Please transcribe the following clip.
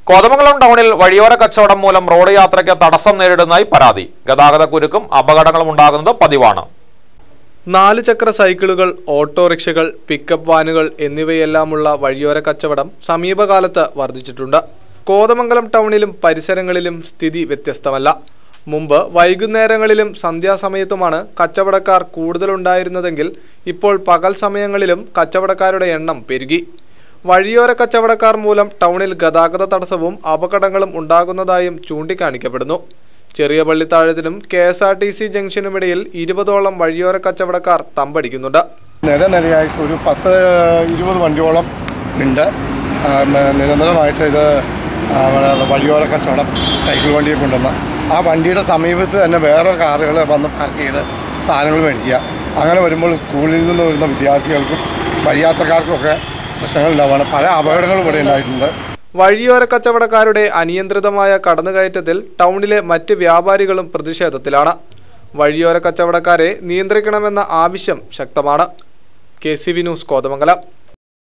കോതമംഗലം ടൗണിൽ വഴിയോര കച്ചവടം മൂലം റോഡ് യാത്രയ്ക്ക് തടസ്സം നേരിടുന്നതായി പരാതി ഗതാഗത കുരുക്കും അപകടങ്ങളും ഉണ്ടാകുന്നത് പതിവാണ് നാല് ചക്ര സൈക്കിളുകൾ ഓട്ടോറിക്ഷകൾ പിക്കപ്പ് വാനുകൾ എന്നിവയെല്ലാമുള്ള വഴിയോര കച്ചവടം സമീപകാലത്ത് വർദ്ധിച്ചിട്ടുണ്ട് കോതമംഗലം ടൗണിലും പരിസരങ്ങളിലും സ്ഥിതി വ്യത്യസ്തമല്ല മുമ്പ് വൈകുന്നേരങ്ങളിലും സന്ധ്യാസമയത്തുമാണ് കച്ചവടക്കാർ കൂടുതലുണ്ടായിരുന്നതെങ്കിൽ ഇപ്പോൾ പകൽ സമയങ്ങളിലും കച്ചവടക്കാരുടെ എണ്ണം പെരുകി വഴിയോര കച്ചവടക്കാർ മൂലം ടൗണിൽ ഗതാഗത തടസ്സവും അപകടങ്ങളും ഉണ്ടാകുന്നതായും ചൂണ്ടിക്കാണിക്കപ്പെടുന്നു ചെറിയ പള്ളിത്താഴത്തിനും KSRTC ജംഗ്ഷനുമിടയിൽ ഇരുപതോളം വഴിയോര കച്ചവടക്കാർ തമ്പടിക്കുന്നുണ്ട് നിരനിരയായിട്ട് ഒരു പത്ത് ഇരുപത് വണ്ടിയോളം ഉണ്ട് ആ, മ- നിരന്തരമായിട്ട് ഇത് ആ, നമ്മുടെ വഴിയോര കച്ചവടം സൈക്കിൾ വണ്ടിയെ കൊണ്ടുവന്ന ആ വണ്ടിയുടെ സമീപത്ത് തന്നെ വേറെ കാറുകൾ വന്ന് പാർക്ക് ചെയ്ത് സാധനങ്ങൾ മേടിക്കുക അങ്ങനെ വരുമ്പോൾ സ്കൂളിൽ നിന്ന് വരുന്ന വിദ്യാർത്ഥികൾക്കും വഴിയാത്രക്കാർക്കുമൊക്കെ പ്രശ്നങ്ങളുണ്ടാവുകയാണ് പല അപകടങ്ങളും ഇവിടെ ഉണ്ടായിട്ടുണ്ട് വഴിയോര കച്ചവടക്കാരുടെ അനിയന്ത്രിതമായ കടന്നുകയറ്റത്തിൽ ടൗണിലെ മറ്റ് വ്യാപാരികളും പ്രതിഷേധത്തിലാണ് വഴിയോര കച്ചവടക്കാരെ നിയന്ത്രിക്കണമെന്ന ആവശ്യം ശക്തമാണ് KCV news Kothamangalam